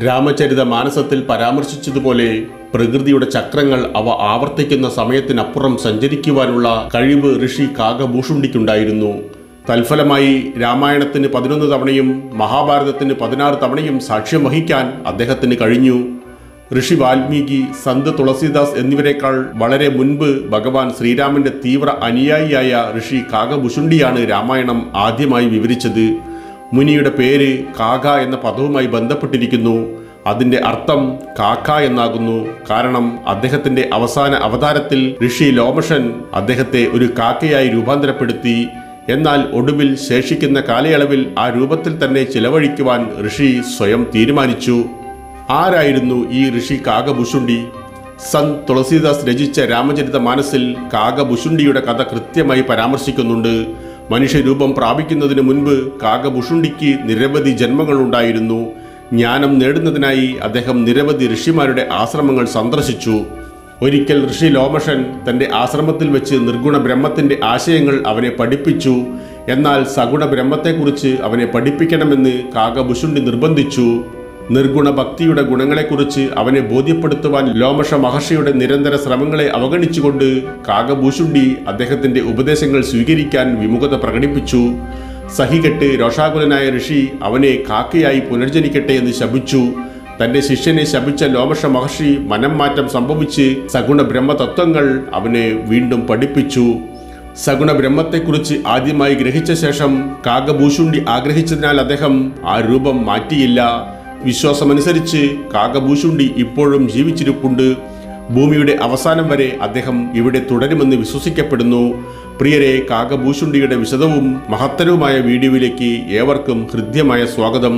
രാമചരിത മാനസത്തിൽ പരാമർശിച്ചതുപോലെ പ്രകൃതിയുടെ ചക്രങ്ങൾ അവ ആവർത്തിക്കുന്ന സമയത്തിനപ്പുറം സഞ്ചരിക്കുവാനുള്ള കഴിവ് ഋഷി കാകഭൂഷുണ്ടിക്കുണ്ടായിരുന്നു തൽഫലമായി രാമായണത്തിന് പതിനൊന്ന് തവണയും മഹാഭാരതത്തിന് പതിനാറ് തവണയും സാക്ഷ്യം വഹിക്കാൻ അദ്ദേഹത്തിന് കഴിഞ്ഞു ഋഷി വാൽമീകി സന്ത് തുളസീദാസ് എന്നിവരെക്കാൾ വളരെ മുൻപ് ഭഗവാൻ ശ്രീരാമന്റെ തീവ്ര അനുയായിയായ ഋഷി കാകഭുഷുണ്ടിയാണ് രാമായണം ആദ്യമായി വിവരിച്ചത് മുനിയുടെ പേര് കാക എന്ന പദവുമായി ബന്ധപ്പെട്ടിരിക്കുന്നു അതിന്റെ അർത്ഥം കാക്ക എന്നാകുന്നു കാരണം അദ്ദേഹത്തിന്റെ അവസാന അവതാരത്തിൽ ഋഷി ലോമഷൻ അദ്ദേഹത്തെ ഒരു കാക്കയായി രൂപാന്തരപ്പെടുത്തി എന്നാൽ ഒടുവിൽ ശേഷിക്കുന്ന കാലയളവിൽ ആ രൂപത്തിൽ തന്നെ ചിലവഴിക്കുവാൻ ഋഷി സ്വയം തീരുമാനിച്ചു ആരായിരുന്നു ഈ ഋഷി കാകഭുഷുണ്ടി സന്ത് തുളസീദാസ് രചിച്ച രാമചരിത മാനസിൽ കാകഭുഷുണ്ടിയുടെ കഥ കൃത്യമായി പരാമർശിക്കുന്നുണ്ട് മനുഷ്യരൂപം പ്രാപിക്കുന്നതിന് മുൻപ് കാകഭുഷുണ്ടിക്ക് നിരവധി ജന്മങ്ങളുണ്ടായിരുന്നു ജ്ഞാനം നേടുന്നതിനായി അദ്ദേഹം നിരവധി ഋഷിമാരുടെ ആശ്രമങ്ങൾ സന്ദർശിച്ചു ഒരിക്കൽ ഋഷി ലോമഷൻ തന്റെ ആശ്രമത്തിൽ വെച്ച് നിർഗുണ ബ്രഹ്മത്തിന്റെ ആശയങ്ങൾ അവനെ പഠിപ്പിച്ചു എന്നാൽ സഗുണ ബ്രഹ്മത്തെക്കുറിച്ച് അവനെ പഠിപ്പിക്കണമെന്ന് കാകഭുഷുണ്ടി നിർബന്ധിച്ചു നിർഗുണ ഭക്തിയുടെ ഗുണങ്ങളെക്കുറിച്ച് അവനെ ബോധ്യപ്പെടുത്തുവാൻ ലോമഷ മഹർഷിയുടെ നിരന്തര ശ്രമങ്ങളെ അവഗണിച്ചുകൊണ്ട് കാകഭൂഷുണ്ടി അദ്ദേഹത്തിന്റെ ഉപദേശങ്ങൾ സ്വീകരിക്കാൻ വിമുഖത പ്രകടിപ്പിച്ചു സഹികെട്ട് രോഷാകുലനായ ഋഷി അവനെ കാക്കയായി പുനർജനിക്കട്ടെ എന്ന് ശപിച്ചു തന്റെ ശിഷ്യനെ ശപിച്ച ലോമഷ മഹർഷി മനം മാറ്റം സംഭവിച്ച് സഗുണ ബ്രഹ്മതത്വങ്ങൾ അവനെ വീണ്ടും പഠിപ്പിച്ചു സഗുണ ബ്രഹ്മത്തെക്കുറിച്ച് ആദ്യമായി ഗ്രഹിച്ച ശേഷം കാകഭൂഷുണ്ടി ആഗ്രഹിച്ചതിനാൽ അദ്ദേഹം ആ രൂപം മാറ്റിയില്ല വിശ്വാസമനുസരിച്ച് കാകഭൂഷുണ്ടി ഇപ്പോഴും ജീവിച്ചിരിപ്പുണ്ട് ഭൂമിയുടെ അവസാനം വരെ അദ്ദേഹം ഇവിടെ തുടരുമെന്ന് വിശ്വസിക്കപ്പെടുന്നു പ്രിയരെ കാകഭൂഷുണ്ടിയുടെ വിശദവും മഹത്തരവുമായ വീഡിയോയിലേക്ക് ഏവർക്കും ഹൃദ്യമായ സ്വാഗതം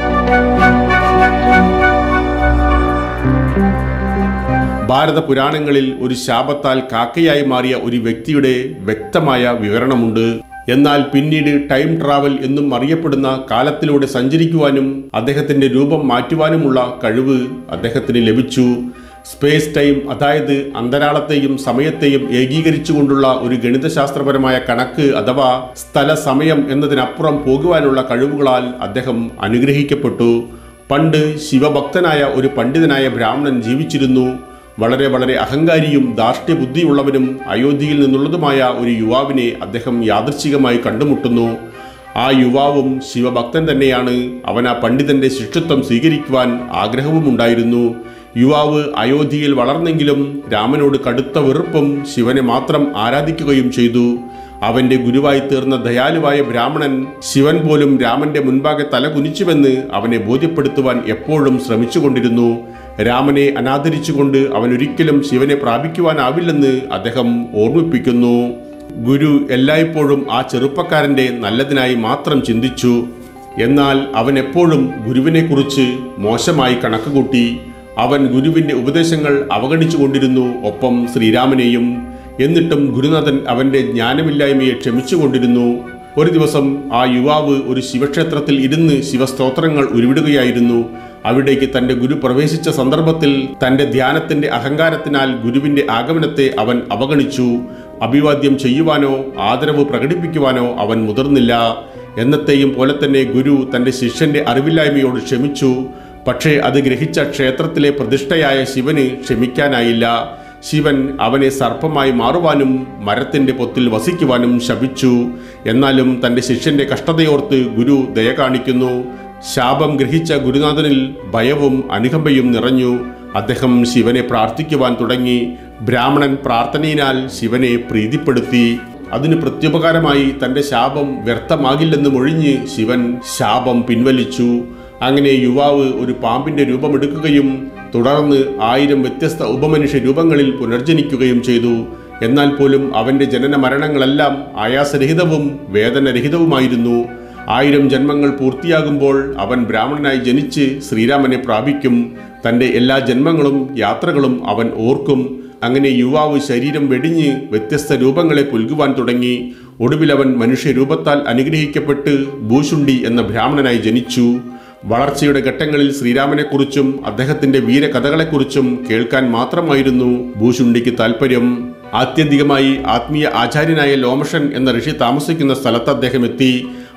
ഭാരത പുരാണങ്ങളിൽ ഒരു ശാപത്താൽ കാക്കയായി മാറിയ ഒരു വ്യക്തിയുടെ വ്യക്തമായ വിവരണമുണ്ട് എന്നാൽ പിന്നീട് ടൈം ട്രാവൽ എന്നും അറിയപ്പെടുന്ന കാലത്തിലൂടെ സഞ്ചരിക്കുവാനും അദ്ദേഹത്തിന്റെ രൂപം മാറ്റുവാനുമുള്ള കഴിവ് അദ്ദേഹത്തിന് ലഭിച്ചു സ്പേസ് ടൈം അതായത് അന്തരാളത്തെയും സമയത്തെയും ഏകീകരിച്ചുകൊണ്ടുള്ള ഒരു ഗണിതശാസ്ത്രപരമായ കണക്ക് അഥവാ സ്ഥല സമയം എന്നതിനപ്പുറം പോകുവാനുള്ള കഴിവുകളാൽ അദ്ദേഹം അനുഗ്രഹിക്കപ്പെട്ടു പണ്ട് ശിവഭക്തനായ ഒരു പണ്ഡിതനായ ബ്രാഹ്മണൻ ജീവിച്ചിരുന്നു വളരെ വളരെ അഹങ്കാരിയും ധാർഷ്ട്യബുദ്ധിയുള്ളവനും അയോധ്യയിൽ നിന്നുള്ളതുമായ ഒരു യുവാവിനെ അദ്ദേഹം യാദൃച്ഛികമായി കണ്ടുമുട്ടുന്നു ആ യുവാവും ശിവഭക്തൻ തന്നെയാണ് അവൻ ആ പണ്ഡിതന്റെ ശിഷ്യത്വം സ്വീകരിക്കുവാൻ ആഗ്രഹവുമുണ്ടായിരുന്നു യുവാവ് അയോധ്യയിൽ വളർന്നെങ്കിലും രാമനോട് കടുത്ത വെറുപ്പും ശിവനെ മാത്രം ആരാധിക്കുകയും ചെയ്തു അവന്റെ ഗുരുവായി തീർന്ന ദയാലുവായ ബ്രാഹ്മണൻ ശിവൻ പോലും രാമന്റെ മുൻപാകെ തല കുനിച്ചുവെന്ന് അവനെ ബോധ്യപ്പെടുത്തുവാൻ എപ്പോഴും ശ്രമിച്ചുകൊണ്ടിരുന്നു രാമനെ അനാദരിച്ചുകൊണ്ട് അവൻ ഒരിക്കലും ശിവനെ പ്രാപിക്കുവാനാവില്ലെന്ന് അദ്ദേഹം ഓർമ്മിപ്പിക്കുന്നു ഗുരു എല്ലായ്പ്പോഴും ആ ചെറുപ്പക്കാരന്റെ നല്ലതിനായി മാത്രം ചിന്തിച്ചു എന്നാൽ അവൻ എപ്പോഴും ഗുരുവിനെക്കുറിച്ച് മോശമായി കണക്കുകൂട്ടി അവൻ ഗുരുവിന്റെ ഉപദേശങ്ങൾ അവഗണിച്ചുകൊണ്ടിരുന്നു ഒപ്പം ശ്രീരാമനെയും എന്നിട്ടും ഗുരുനാഥൻ അവന്റെ ജ്ഞാനമില്ലായ്മയെ ക്ഷമിച്ചുകൊണ്ടിരുന്നു ഒരു ദിവസം ആ യുവാവ് ഒരു ശിവക്ഷേത്രത്തിൽ ഇരുന്ന് ശിവസ്തോത്രങ്ങൾ ഉരുവിടുകയായിരുന്നു അവിടേക്ക് തന്റെ ഗുരു പ്രവേശിച്ച സന്ദർഭത്തിൽ തന്റെ ധ്യാനത്തിന്റെ അഹങ്കാരത്തിനാൽ ഗുരുവിന്റെ ആഗമനത്തെ അവൻ അവഗണിച്ചു അഭിവാദ്യം ചെയ്യുവാനോ ആദരവ് പ്രകടിപ്പിക്കുവാനോ അവൻ മുതിർന്നില്ല എന്നത്തെയും പോലെ തന്നെ ഗുരു തന്റെ ശിഷ്യന്റെ അറിവില്ലായ്മയോട് ക്ഷമിച്ചു പക്ഷേ അത് ഗ്രഹിച്ച ക്ഷേത്രത്തിലെ പ്രതിഷ്ഠയായ ശിവന് ക്ഷമിക്കാനായില്ല ശിവൻ അവനെ സർപ്പമായി മാറുവാനും മരത്തിന്റെ പൊത്തിൽ വസിക്കുവാനും ശപിച്ചു എന്നാലും തന്റെ ശിഷ്യന്റെ കഷ്ടതയോർത്ത് ഗുരു ദയ കാണിക്കുന്നു ശാപം ഗ്രഹിച്ച ഗുരുനാഥനിൽ ഭയവും അനുകമ്പയും നിറഞ്ഞു അദ്ദേഹം ശിവനെ പ്രാർത്ഥിക്കുവാൻ തുടങ്ങി ബ്രാഹ്മണൻ പ്രാർത്ഥനയിനാൽ ശിവനെ പ്രീതിപ്പെടുത്തി അതിന് പ്രത്യുപകാരമായി തന്റെ ശാപം വ്യർത്ഥമാകില്ലെന്ന് മൊഴിഞ്ഞ് ശിവൻ ശാപം പിൻവലിച്ചു അങ്ങനെ യുവാവ് ഒരു പാമ്പിന്റെ രൂപമെടുക്കുകയും തുടർന്ന് ആയിരം വ്യത്യസ്ത ഉപമനുഷ്യ രൂപങ്ങളിൽ പുനർജനിക്കുകയും ചെയ്തു എന്നാൽ പോലും അവന്റെ ജനന മരണങ്ങളെല്ലാം ആയാസരഹിതവും വേദനരഹിതവുമായിരുന്നു ആയിരം ജന്മങ്ങൾ പൂർത്തിയാകുമ്പോൾ അവൻ ബ്രാഹ്മണനായി ജനിച്ച് ശ്രീരാമനെ പ്രാപിക്കും തന്റെ എല്ലാ ജന്മങ്ങളും യാത്രകളും അവൻ ഓർക്കും അങ്ങനെ യുവാവ് ശരീരം വെടിഞ്ഞ് വ്യത്യസ്ത രൂപങ്ങളെ പുൽകുവാൻ തുടങ്ങി ഒടുവിൽ അവൻ മനുഷ്യരൂപത്താൽ അനുഗ്രഹിക്കപ്പെട്ട് ഭൂഷുണ്ടി എന്ന ബ്രാഹ്മണനായി ജനിച്ചു വളർച്ചയുടെ ഘട്ടങ്ങളിൽ ശ്രീരാമനെക്കുറിച്ചും അദ്ദേഹത്തിന്റെ വീരകഥകളെക്കുറിച്ചും കേൾക്കാൻ മാത്രമായിരുന്നു ഭൂഷുണ്ടിക്ക് താല്പര്യം ആത്യന്തികമായി ആത്മീയ ആചാര്യനായ ലോമഷൻ എന്ന ഋഷി താമസിക്കുന്ന സ്ഥലത്ത് അദ്ദേഹം എത്തി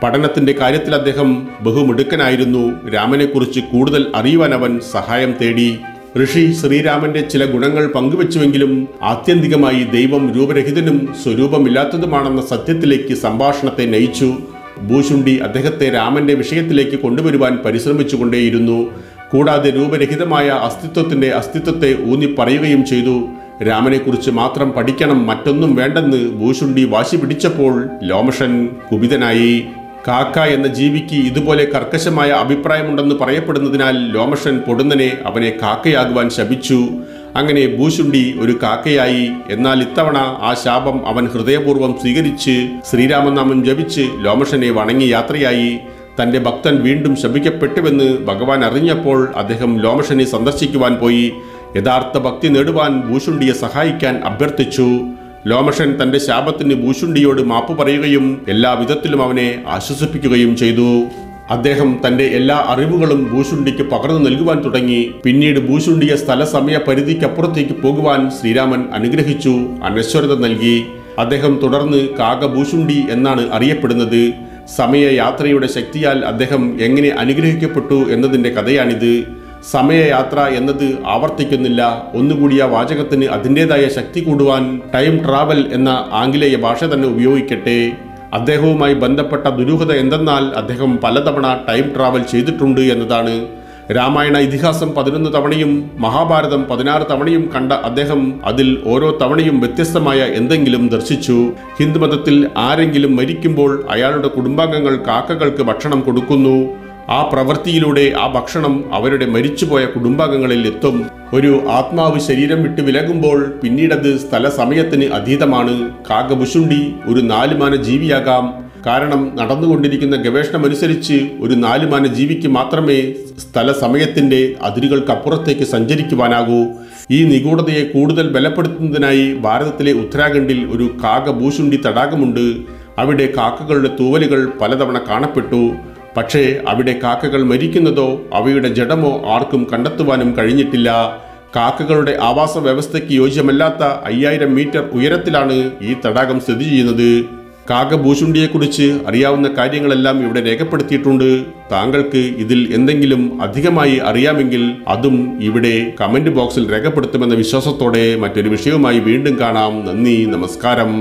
പഠനത്തിന്റെ കാര്യത്തിൽ അദ്ദേഹം ബഹുമിടുക്കനായിരുന്നു രാമനെക്കുറിച്ച് കൂടുതൽ അറിയുവാൻ അവൻ സഹായം തേടി ഋഷി ശ്രീരാമന്റെ ചില ഗുണങ്ങൾ പങ്കുവച്ചുവെങ്കിലും ആത്യന്തികമായി ദൈവം രൂപരഹിതനും സ്വരൂപമില്ലാത്തതുമാണെന്ന സത്യത്തിലേക്ക് സംഭാഷണത്തെ നയിച്ചു ഭൂഷുണ്ടി അദ്ദേഹത്തെ രാമന്റെ വിഷയത്തിലേക്ക് കൊണ്ടുവരുവാൻ പരിശ്രമിച്ചുകൊണ്ടേയിരുന്നു കൂടാതെ രൂപരഹിതമായ അസ്തിത്വത്തിന്റെ അസ്തിത്വത്തെ ഊന്നി പറയുകയും ചെയ്തു രാമനെക്കുറിച്ച് മാത്രം പഠിക്കണം മറ്റൊന്നും വേണ്ടെന്ന് ഭൂഷുണ്ടി വാശി പിടിച്ചപ്പോൾ ലോമഷൻ കുപിതനായി കാക്ക എന്ന ജീവിക്ക് ഇതുപോലെ കർക്കശമായ അഭിപ്രായമുണ്ടെന്ന് പറയപ്പെടുന്നതിനാൽ ലോമഷൻ പൊടുന്നനെ അവനെ കാക്കയാകുവാൻ ശപിച്ചു അങ്ങനെ ഭൂഷുണ്ടി ഒരു കാക്കയായി എന്നാൽ ഇത്തവണ ആ ശാപം അവൻ ഹൃദയപൂർവ്വം സ്വീകരിച്ച് ശ്രീരാമനാമം ജപിച്ച് ലോമഷനെ വണങ്ങി യാത്രയായി തന്റെ ഭക്തൻ വീണ്ടും ശപിക്കപ്പെട്ടുവെന്ന് ഭഗവാൻ അറിഞ്ഞപ്പോൾ അദ്ദേഹം ലോമഷനെ സന്ദർശിക്കുവാൻ പോയി യഥാർത്ഥ ഭക്തി നേടുവാൻ ഭൂഷുണ്ടിയെ സഹായിക്കാൻ അഭ്യർത്ഥിച്ചു ലോമഷൻ തന്റെ ശാപത്തിന് ഭൂഷുണ്ടിയോട് മാപ്പ് പറയുകയും എല്ലാ വിധത്തിലും അവനെ ആശ്വസിപ്പിക്കുകയും ചെയ്തു അദ്ദേഹം തന്റെ എല്ലാ അറിവുകളും ഭൂഷുണ്ടിക്ക് പകർന്നു നൽകുവാൻ തുടങ്ങി പിന്നീട് ഭൂഷുണ്ടിയെ സ്ഥലസമയ പരിധിക്കപ്പുറത്തേക്ക് പോകുവാൻ ശ്രീരാമൻ അനുഗ്രഹിച്ചു അനശ്വരത നൽകി അദ്ദേഹം തുടർന്ന് കാകഭൂഷുണ്ടി എന്നാണ് അറിയപ്പെടുന്നത് സമയയാത്രയുടെ ശക്തിയാൽ അദ്ദേഹം എങ്ങനെ അനുഗ്രഹിക്കപ്പെട്ടു എന്നതിന്റെ കഥയാണിത് സമയയാത്ര എന്നത് ആവർത്തിക്കുന്നില്ല ഒന്നുകൂടി ആ വാചകത്തിന് അതിൻ്റെതായ ശക്തി കൂടുവാൻ ടൈം ട്രാവൽ എന്ന ആംഗലേയ ഭാഷ തന്നെ ഉപയോഗിക്കട്ടെ അദ്ദേഹവുമായി ബന്ധപ്പെട്ട ദുരൂഹത എന്തെന്നാൽ അദ്ദേഹം പലതവണ ടൈം ട്രാവൽ ചെയ്തിട്ടുണ്ട് എന്നതാണ് രാമായണ ഇതിഹാസം പതിനൊന്ന് തവണയും മഹാഭാരതം പതിനാറ് തവണയും കണ്ട അദ്ദേഹം അതിൽ ഓരോ തവണയും വ്യത്യസ്തമായ എന്തെങ്കിലും ദർശിച്ചു ഹിന്ദുമതത്തിൽ ആരെങ്കിലും മരിക്കുമ്പോൾ അയാളുടെ കുടുംബാംഗങ്ങൾ കാക്കകൾക്ക് ഭക്ഷണം കൊടുക്കുന്നു ആ പ്രവൃത്തിയിലൂടെ ആ ഭക്ഷണം അവരുടെ മരിച്ചുപോയ കുടുംബാംഗങ്ങളിൽ എത്തും ഒരു ആത്മാവ് ശരീരം വിട്ട് വിലകുമ്പോൾ പിന്നീടത് സ്ഥല സമയത്തിന് അതീതമാണ് കാകബുഷുണ്ടി ഒരു നാലുമാന ജീവിയാകാം കാരണം നടന്നുകൊണ്ടിരിക്കുന്ന ഗവേഷണമനുസരിച്ച് ഒരു നാലുമാന ജീവിക്ക് മാത്രമേ സ്ഥല സമയത്തിന്റെ അതിരുകൾക്കപ്പുറത്തേക്ക് സഞ്ചരിക്കുവാനാകൂ ഈ നിഗൂഢതയെ കൂടുതൽ ബലപ്പെടുത്തുന്നതിനായി ഭാരതത്തിലെ ഉത്തരാഖണ്ഡിൽ ഒരു കാകഭൂഷുണ്ടി തടാകമുണ്ട് അവിടെ കാക്കകളുടെ തൂവലുകൾ പലതവണ കാണപ്പെട്ടു പക്ഷേ അവിടെ കാക്കകൾ മരിക്കുന്നതോ അവയുടെ ജഡമോ ആർക്കും കണ്ടെത്തുവാനും കഴിഞ്ഞിട്ടില്ല കാക്കകളുടെ ആവാസ വ്യവസ്ഥയ്ക്ക് യോജ്യമല്ലാത്ത അയ്യായിരം മീറ്റർ ഉയരത്തിലാണ് ഈ തടാകം സ്ഥിതി ചെയ്യുന്നത് കാകഭൂഷുണ്ടിയെക്കുറിച്ച് അറിയാവുന്ന കാര്യങ്ങളെല്ലാം ഇവിടെ രേഖപ്പെടുത്തിയിട്ടുണ്ട് താങ്കൾക്ക് ഇതിൽ എന്തെങ്കിലും അധികമായി അറിയാമെങ്കിൽ അതും ഇവിടെ കമന്റ് ബോക്സിൽ രേഖപ്പെടുത്തുമെന്ന വിശ്വാസത്തോടെ മറ്റൊരു വിഷയവുമായി വീണ്ടും കാണാം നന്ദി നമസ്കാരം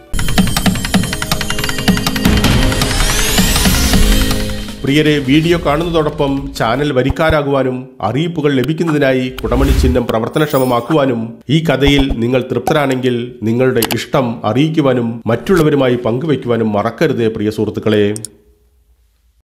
പ്രിയരെ വീഡിയോ കാണുന്നതോടൊപ്പം ചാനൽ വരിക്കാരാകുവാനും അറിയിപ്പുകൾ ലഭിക്കുന്നതിനായി കുടമണി ചിഹ്നം പ്രവർത്തനക്ഷമമാക്കുവാനും ഈ കഥയിൽ നിങ്ങൾ തൃപ്തരാണെങ്കിൽ നിങ്ങളുടെ ഇഷ്ടം അറിയിക്കുവാനും മറ്റുള്ളവരുമായി പങ്കുവയ്ക്കുവാനും മറക്കരുതേ പ്രിയ സുഹൃത്തുക്കളെ